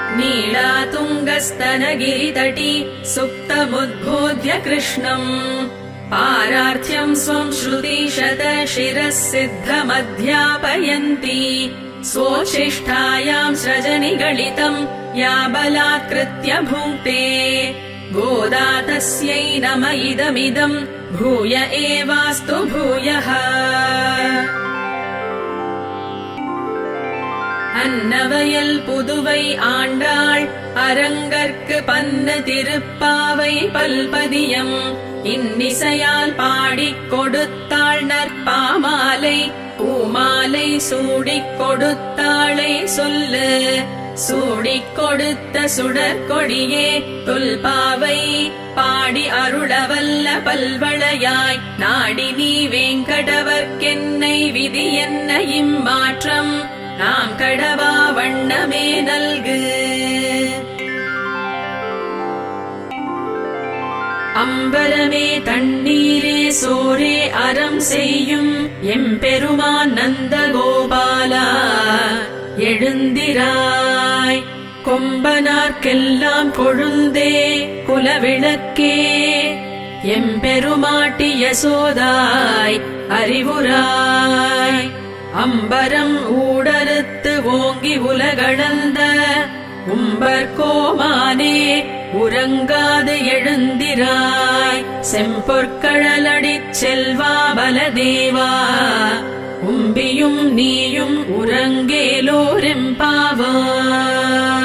नीलातुङ्गस्तनगिरितटी सुप्तमुद्बोध्य कृष्णम् पारार्थ्यम् स्वम् श्रुतिशत शिरः सिद्धमध्यापयन्ती स्वोच्छिष्ठायाम् स्रजनिगलितम् या बलात्कृत्य भुङ्क्ते गोदा तस्यै नम इदमिदम् भूय एवास्तु भूयः அன்னவயல் புதுவை ஆண்டாள் அரங்கற்கு பன்னு திருப்பாவை பல்பதியம் இன்னிசையால் பாடிக் கொடுத்தாள் நற்பாமாலை பூமாலை சூடிக் கொடுத்தாளை சொல்லு சூடிக் கொடுத்த சுடற்கொடியே தொல்பாவை பாடி அருளவல்ல பல்வளையாய் நாடி நீ வேங்கடவர்க்கென்னை விதி என்ன இம்மாற்றம் நாம் கடவா வண்ணமே நல்கு அம்பலமே தண்ணீரே சோரே அறம் செய்யும் எம்பெருமான் நந்த கோபாலா எழுந்திராய் கொம்பனார்க்கெல்லாம் கொழுந்தே குலவிளக்கே எம்பெருமாட்டி யசோதாய் அறிவுராய் அம்பரம் ஊடறுத்து ஓங்கி உலகளந்த உம்பர் கோமானே உறங்காது எழுந்திராய் செம்பொற்கழலடிச் செல்வா பலதேவா உம்பியும் நீயும் உறங்கேலோரெம்பாவாய்